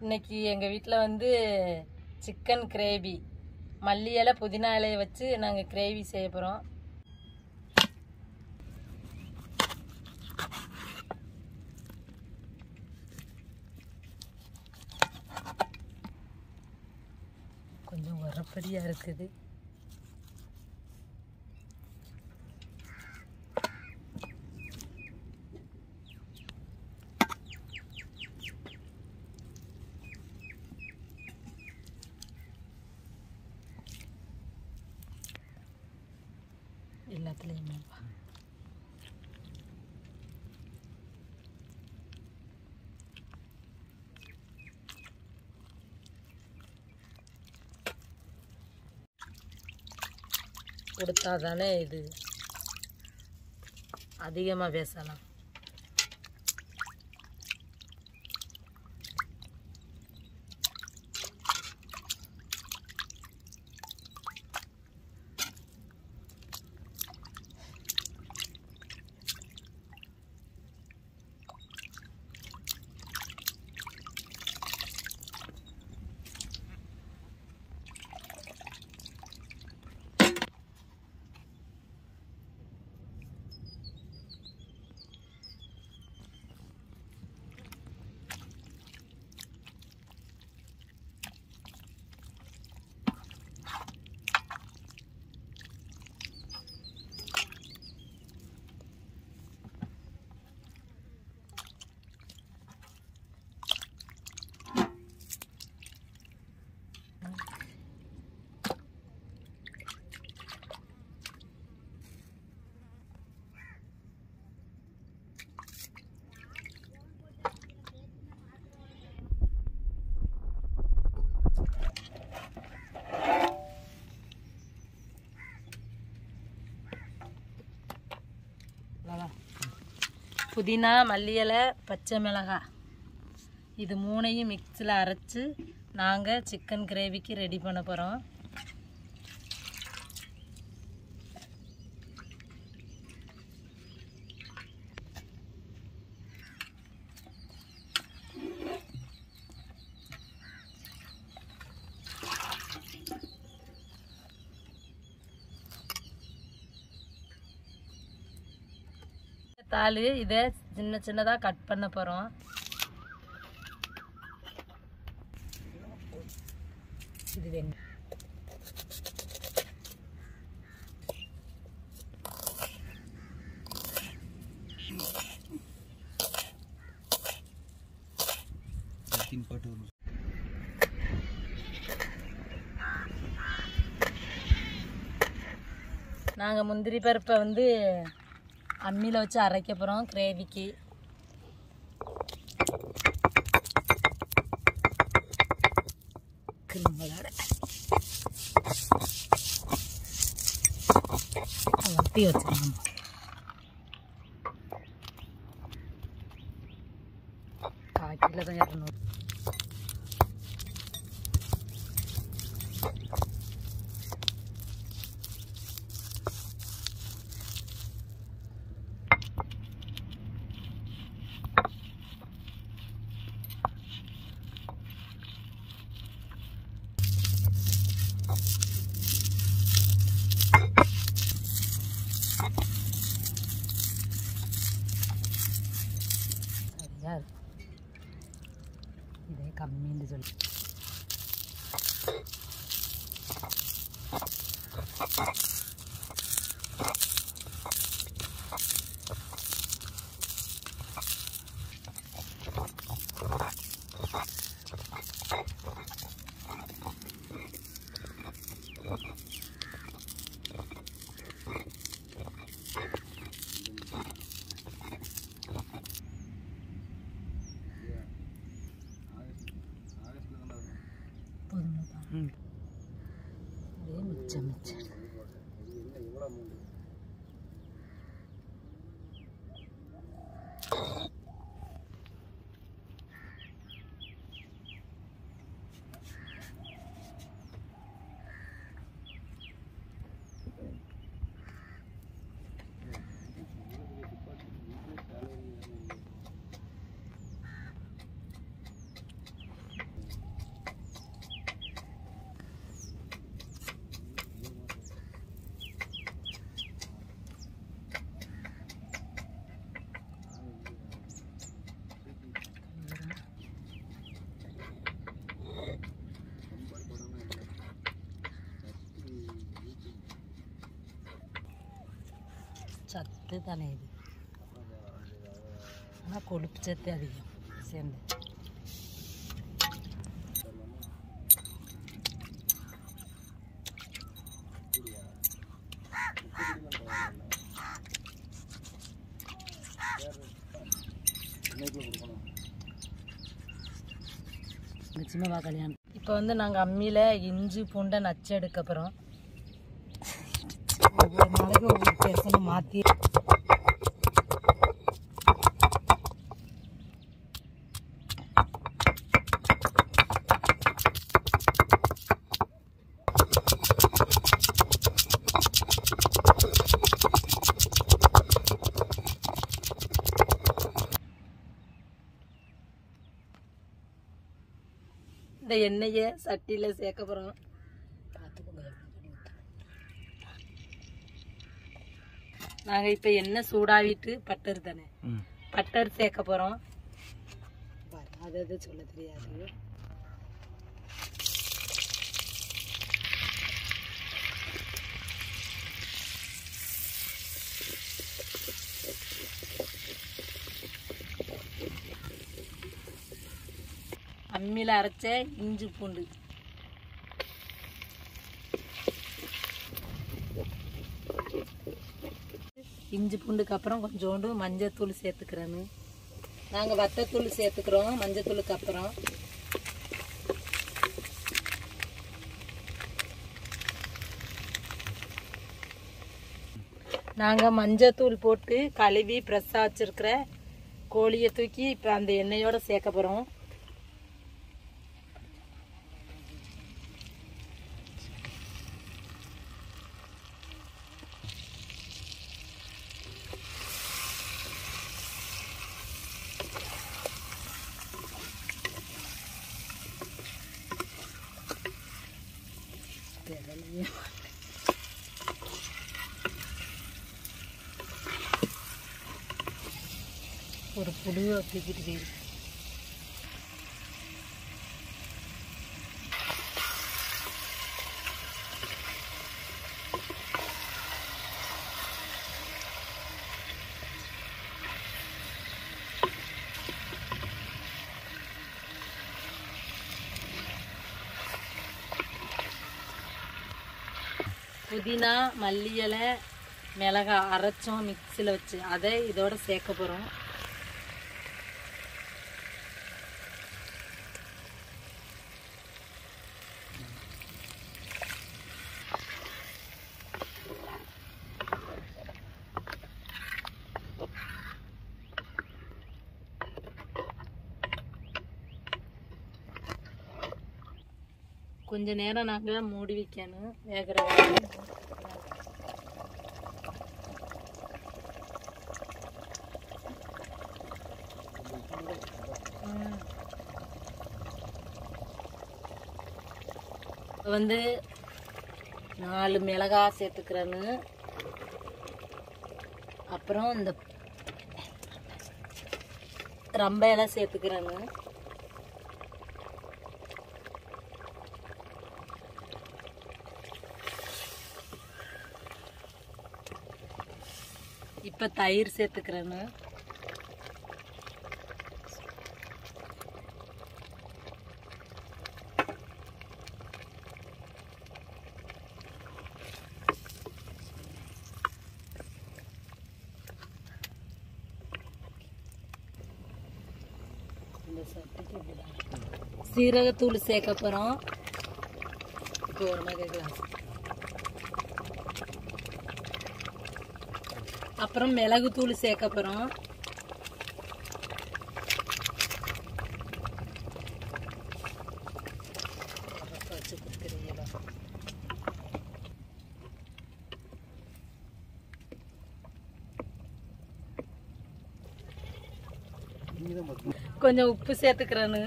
இன்னைக்கு எங்கள் வீட்டில் வந்து சிக்கன் கிரேவி மல்லி இலை புதினா இலையை வச்சு நாங்கள் கிரேவி செய்ய போகிறோம் கொஞ்சம் உரப்படியாக இருக்குது எல்லாத்துலேயுமே கொடுத்தா தானே இது அதிகமாக பேசலாம் புதினா மல்லி இலை பச்சை மிளகாய் இது மூணையும் மிக்ஸில் அரைச்சி நாங்கள் சிக்கன் கிரேவிக்கு ரெடி பண்ண போகிறோம் தாள் இதை சின்ன சின்னதாக கட் பண்ண போகிறோம் இது வெங்க तीन पाट वरून நாங்கள் முந்திரி பருப்பை வந்து அம்மியில் வச்சு அரைக்க போகிறோம் கிரேவிக்கு கிரும்பலோட வத்தி வச்சுக்கலாம் கால் கிலோ தான் இரநூறு சரியா இருக்கு. இதே கம்மின்னு சொல்லி போதுங்களா இதே மிச்சம் மிச்சம் சத்து தானே இது ஆனால் கொழுப்பு சத்து அதிகம் சேர்ந்து நிச்சயமாக கல்யாணம் இப்போ வந்து நாங்கள் அம்மியில் இஞ்சி பூண்டை நச்சு எடுக்க போகிறோம் ஒவ்வொரு நாளைக்கு ஒவ்வொரு பேசணும் மாற்றி இந்த எண்ணெயை சட்டியில் சேர்க்க போகிறோம் நாங்கள் இப்போ எண்ணெய் சூடாவிட்டு பட்டர் தானே ம் பட்டர் சேர்க்க போகிறோம் அது அது சொல்ல தெரியாது அம்மியில் அரைச்ச இஞ்சி பூண்டு இஞ்சி பூண்டுக்கு அப்புறம் கொஞ்சோண்டு மஞ்சத்தூள் சேர்த்துக்கிறேன்னு நாங்கள் வத்தத்தூள் சேர்த்துக்கிறோம் மஞ்சத்தூளுக்கு அப்புறம் நாங்கள் மஞ்சத்தூள் போட்டு கழுவி ஃப்ரெஷ்ஷாக வச்சுருக்கிற கோழியை தூக்கி இப்போ அந்த எண்ணெயோட சேர்க்க போகிறோம் ஒரு புழுவை தூக்கிட்டு போயிரு புதினா மல்லி இலை மிளகா அரைச்சோம் மிக்சியில் வச்சு அதை இதோட சேர்க்க போகிறோம் கொஞ்ச நேரம் நாங்கள் மூடி வைக்கணும் வேகிற வரைக்கும். ம். இப்ப வந்து நாலு மிளகா சேர்த்துக்கிறேன்னு அப்புறம் இந்த ரம்ப இலை சேர்த்துக்கிறேன்னு இப்போ தயிர் சேர்த்துக்கிறேன்னு இந்த சட்டிக்கு இப்படிதான். சீரகத்தூள் சேர்க்க போகிறோம் இப்போ ஒரு மக கிளாஸ் அப்புறம் மிளகுத்தூள் சேர்க்க போகிறோம் வச்சு கொடுக்குறீங்களா கொஞ்சம் உப்பு சேர்த்துக்கிறேன்னு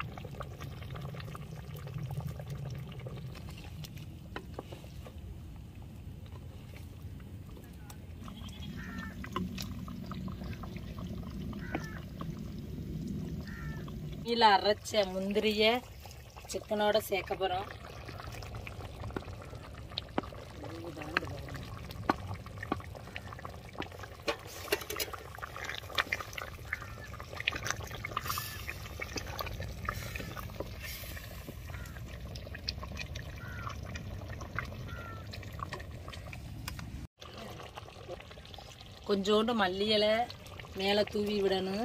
கீழே அரைச்ச முந்திரிய சிக்கனோட சேர்க்க போகிறோம் கொஞ்சோண்டு மல்லி இலை மேலே தூவி விடணும்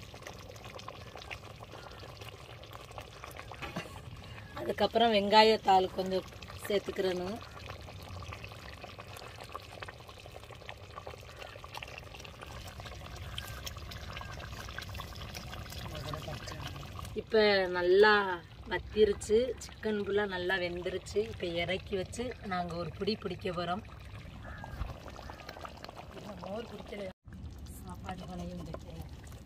அதுக்கப்புறம் வெங்காயத்தாள் கொஞ்சம் சேர்த்துக்கிறணும் இப்போ நல்லா வத்திருச்சு சிக்கன் ஃபுல்லாக நல்லா வெந்துருச்சு இப்போ இறக்கி வச்சு நாங்கள் ஒரு பிடி பிடிக்க போகிறோம் மோர் பிடிக்கல சாப்பாடு பணையும் வைக்கல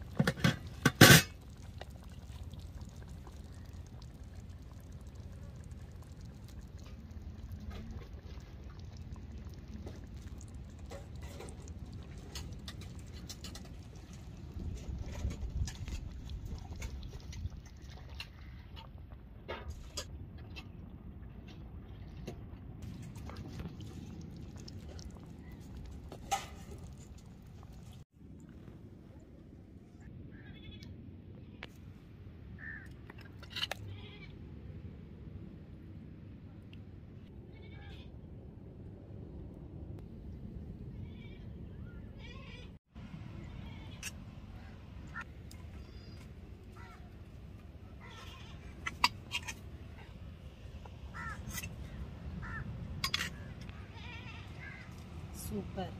சூப்பர்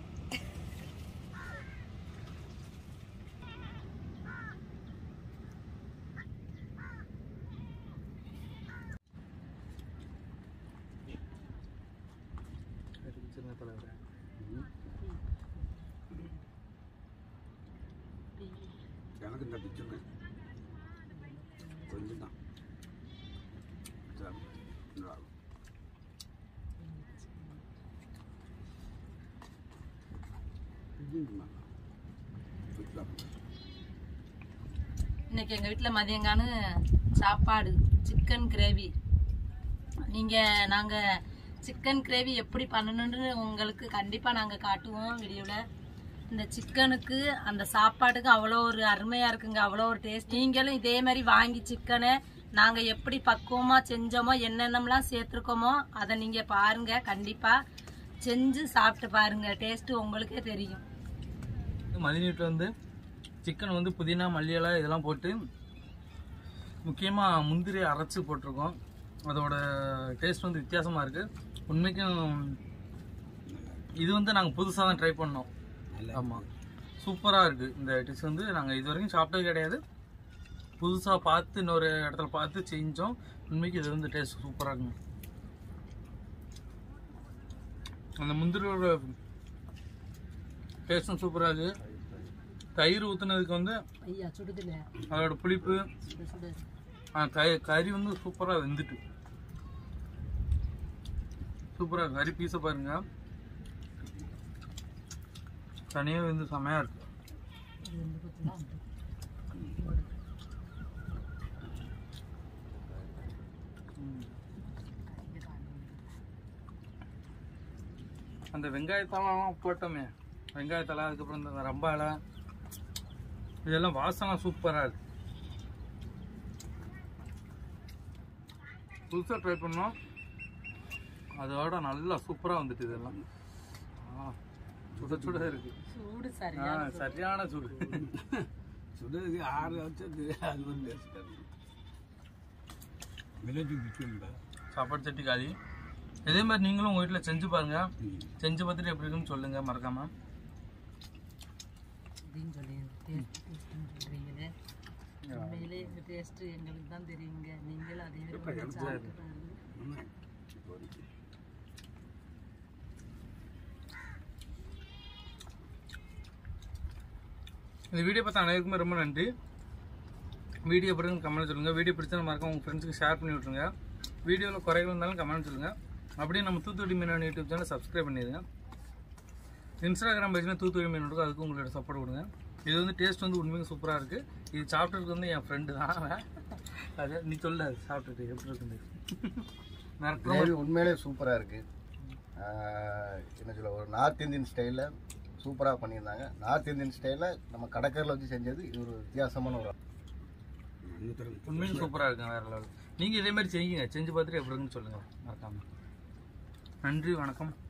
சின்ன தலைவர் எனக்கு இந்த பிச்சுங்க கொஞ்சம் தான் சரி, இந்தா. இதுமா. இதுதான். இன்னைக்கு எங்கள் வீட்டில் மதியங்கானு சாப்பாடு சிக்கன் கிரேவி நீங்கள் நாங்கள் சிக்கன் கிரேவி எப்படி பண்ணணுன்னு உங்களுக்கு கண்டிப்பாக நாங்கள் காட்டுவோம் வீடியோவில் இந்த சிக்கனுக்கு அந்த சாப்பாட்டுக்கு அவ்வளோ ஒரு அருமையாக இருக்குங்க அவ்வளோ ஒரு டேஸ்ட் நீங்களும் இதே மாதிரி வாங்கி சிக்கனை நாங்கள் எப்படி பக்குவமாக செஞ்சோமோ என்னென்னலாம் சேர்த்துருக்கோமோ அதை நீங்கள் பாருங்கள் கண்டிப்பாக செஞ்சு சாப்பிட்டு பாருங்கள் டேஸ்ட்டு உங்களுக்கே தெரியும் மதிநீட்டில் வந்து சிக்கன் வந்து புதினா மல்லியலை இதெல்லாம் போட்டு முக்கியமாக முந்திரி அரைச்சி போட்டிருக்கோம் அதோட டேஸ்ட் வந்து வித்தியாசமாக இருக்குது உண்மைக்கும் இது வந்து நாங்கள் புதுசாக தான் ட்ரை பண்ணோம் ஆமாம் சூப்பராக இருக்குது இந்த டிஷ் வந்து நாங்கள் இது வரைக்கும் சாப்பிட்டது கிடையாது புதுசாக பார்த்து இன்னொரு இடத்துல பார்த்து செஞ்சோம் உண்மைக்கு இது வந்து டேஸ்ட் சூப்பராக இருக்குங்க அந்த முந்திரியோட டேஸ்ட்டும் சூப்பராக இருக்குது தயிர் ஊற்றுனதுக்கு வந்து ஐயா சுடுதில்ல அதோட புளிப்பு சுடு சுடு ஆ, கறி கறி வந்து சூப்பராக வெந்துட்டு சூப்பராக கறி பீஸை பாருங்க தனியாக வந்து செமையாக இருக்கு இது வந்து பார்த்தீங்கன்னா அந்த வெங்காயத்தலாம் போட்டோமே வெங்காயத்தலை அதுக்கப்புறம் இந்த ரம்ப இலை இதெல்லாம் வாசனை சூப்பராக இருக்கு புதுசாக ட்ரை பண்ணோம் அதோட நல்லா சூப்பராக வந்துட்டு இதெல்லாம் ஆ, சுட சுட இருக்கு சூடு ஆ, சரியா சரியான சூடு சுடுறதுக்கு ஆறு வச்சது அது ஒரு டேஸ்ட் வில்லேஜ் பிச்சுங்க சாப்பாடு சட்டி காலி இதே மாதிரி நீங்களும் உங்கள் வீட்டில் செஞ்சு பாருங்க செஞ்சு பார்த்துட்டு எப்படி இருக்குன்னு சொல்லுங்க மறக்காம அப்படின்னு சொல்லி டேஸ்ட் டேஸ்ட்னு சொல்கிறீங்களே உண்மையிலே இந்த டேஸ்ட்டு எங்களுக்கு தான் தெரியுங்க நீங்களும் அதே மாதிரி கொஞ்சம் சாப்பிட்டு பாருங்க இந்த வீடியோ பார்த்த அனைவருக்குமே ரொம்ப நன்றி வீடியோ பிடிக்கும் கமெண்ட் சொல்லுங்கள் வீடியோ பிடிச்சா மறக்காம உங்கள் ஃப்ரெண்ட்ஸுக்கு ஷேர் பண்ணி விட்ருங்க வீடியோவில் குறைகள் இருந்தாலும் கமெண்ட் சொல்லுங்கள் அப்படியே நம்ம Thoothukudi Meenavan YouTube channel subscribe பண்ணிடுங்க இன்ஸ்டாகிராம் பேஜில் தூத்துக்குடி மீன் இருக்கும் அதுக்கு உங்களோட சப்போர்ட் கொடுங்க இது வந்து டேஸ்ட் வந்து உண்மையாக சூப்பராக இருக்குது இது சாப்பிட்றதுக்கு வந்து என் ஃப்ரெண்டு தான் அது நீ சொல்ல அது சாப்பிட்டுட்டு எப்படி இருக்குது மறக்காம கிரேவி உண்மையிலே சூப்பராக இருக்குது என்ன சொல்ல ஒரு நார்த் இந்தியன் ஸ்டைலில் சூப்பராக பண்ணியிருந்தாங்க நார்த் இந்தியன் ஸ்டைலில் நம்ம கடற்கரையில் வச்சு செஞ்சது இது ஒரு வித்தியாசமான ஒரு உண்மையும் சூப்பராக இருக்குங்க வேறு லெவல் நீங்கள் இதே மாதிரி செய்யுங்க செஞ்சு பார்த்துட்டு எப்படி இருக்குன்னு சொல்லுங்கள் மறக்காம நன்றி வணக்கம்